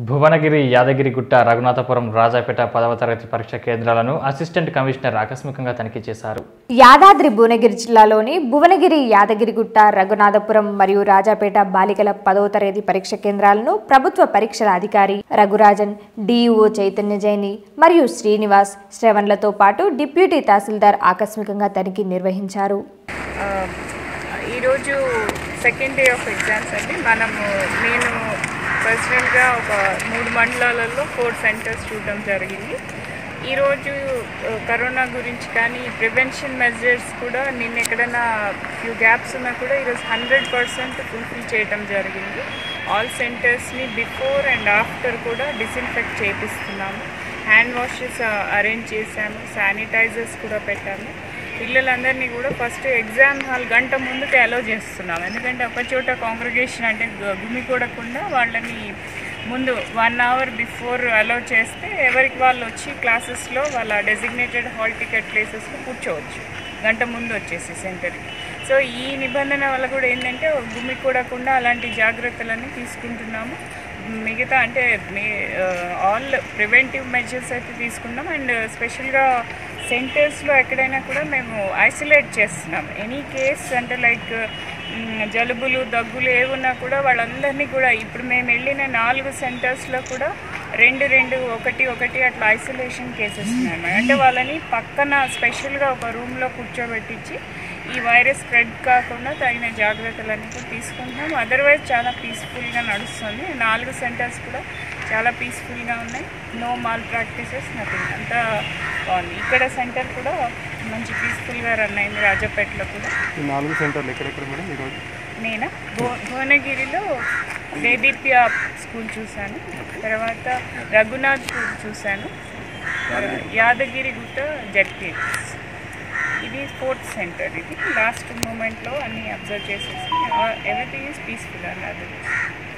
భువనగిరి యాదగిరిగుట్ట రఘునాథపురం రాజాపేట పదవ తరగతి పరీక్ష కేంద్రాలను అసిస్టెంట్ కమిషనర్ ఆకస్మికంగా తనిఖీ చేశారు యాదాద్రి భువనగిరి జిల్లాలోని భువనగిరి యాదగిరిగుట్ట రఘునాథపురం మరియు రాజాపేట బాలికల పదవ తరగతి పరీక్ష కేంద్రాలను ప్రభుత్వ పరీక్షల అధికారి రఘురాజన్ డిఈఓ చైతన్య జైని మరియు శ్రీనివాస్ శ్రవణ్లతో పాటు డిప్యూటీ తహసీల్దార్ ఆకస్మికంగా తనిఖీ నిర్వహించారు ఆ, ఈరోజు సెకండ్ డే ఆఫ్ ఎగ్జామ్స్ అండి మనము నేను పర్సనల్గా ఒక మూడు మండలాలలో ఫోర్ సెంటర్స్ చూడడం జరిగింది ఈరోజు ఆ, కరోనా గురించి కానీ ప్రివెన్షన్ మెజర్స్ కూడా నిన్న ఎక్కడైనా ఫ్యూ గ్యాప్స్ ఉన్నా కూడా ఈరోజు హండ్రెడ్ పర్సెంట్ ఫుల్ఫిల్ చేయడం జరిగింది ఆల్ సెంటర్స్ని బిఫోర్ అండ్ ఆఫ్టర్ కూడా డిస్ఇన్ఫెక్ట్ చేపిస్తున్నాము హ్యాండ్ వాషెస్ అరేంజ్ చేశాము శానిటైజర్స్ కూడా పెట్టాము పిల్లలందరినీ కూడా ఫస్ట్ ఎగ్జామ్ హాల్ గంట ముందుకే అలో చేస్తున్నాం ఎందుకంటే ఒక చోట కాంగ్రిగేషన్ అంటే గు- గుమికూడకుండా వాళ్ళని ముందు వన్ అవర్ బిఫోర్ అలో చేస్తే ఎవరికి వాళ్ళు వచ్చి క్లాసెస్లో వాళ్ళ డెసిగ్నేటెడ్ హాల్ టికెట్ ప్లేసెస్లో కూర్చోవచ్చు గంట ముందు వచ్చేసి సెంటర్కి సో ఈ నిబంధన వల్ల కూడా ఏంటంటే గుమికూడకుండా అలాంటి జాగ్రత్తలన్నీ తీసుకుంటున్నాము మిగతా అంటే ఆల్ ప్రివెంటివ్ మెజర్స్ అయితే తీసుకున్నాం అండ్ స్పెషల్గా సెంటర్స్లో ఎక్కడైనా కూడా మేము ఐసోలేట్ చేస్తున్నాం ఎనీ కేస్ అంటే లైక్ జలుబులు దగ్గులు ఏమున్నా కూడా వాళ్ళందరినీ కూడా ఇప్పుడు మేము వెళ్ళిన నాలుగు సెంటర్స్లో కూడా రెండు రెండు ఒకటి ఒకటి అట్లా ఐసోలేషన్ కేసెస్ ఉన్నాయి అంటే వాళ్ళని పక్కన స్పెషల్గా ఒక రూమ్లో కూర్చోబెట్టించి ఈ వైరస్ స్ప్రెడ్ కాకుండా తగిన జాగ్రత్తలన్నీ కూడా తీసుకుంటున్నాం అదర్వైజ్ చాలా పీస్ఫుల్గా నడుస్తుంది నాలుగు సెంటర్స్ కూడా చాలా పీస్ఫుల్గా ఉన్నాయి నో మాల్ ప్రాక్టీసెస్ నథింగ్ అంతా బాగుంది ఇక్కడ సెంటర్ కూడా మంచి పీస్ఫుల్గా రన్ అయింది రాజపేటలో కూడా ఈ నాలుగు సెంటర్లు ఎక్కడెక్కడ మేడం ఈరోజు నేను భువ భువనగిరిలో దేదీప్య స్కూల్ చూశాను తర్వాత రఘునాథ్పూర్ చూశాను యాదగిరి గుట్ట జడ్పీఎస్ ఇది స్పోర్ట్స్ సెంటర్ ఇది లాస్ట్ మూమెంట్లో అన్నీ అబ్జర్వ్ చేసేసి ఎవ్రీథింగ్ ఈజ్ పీస్ఫుల్ అన్నది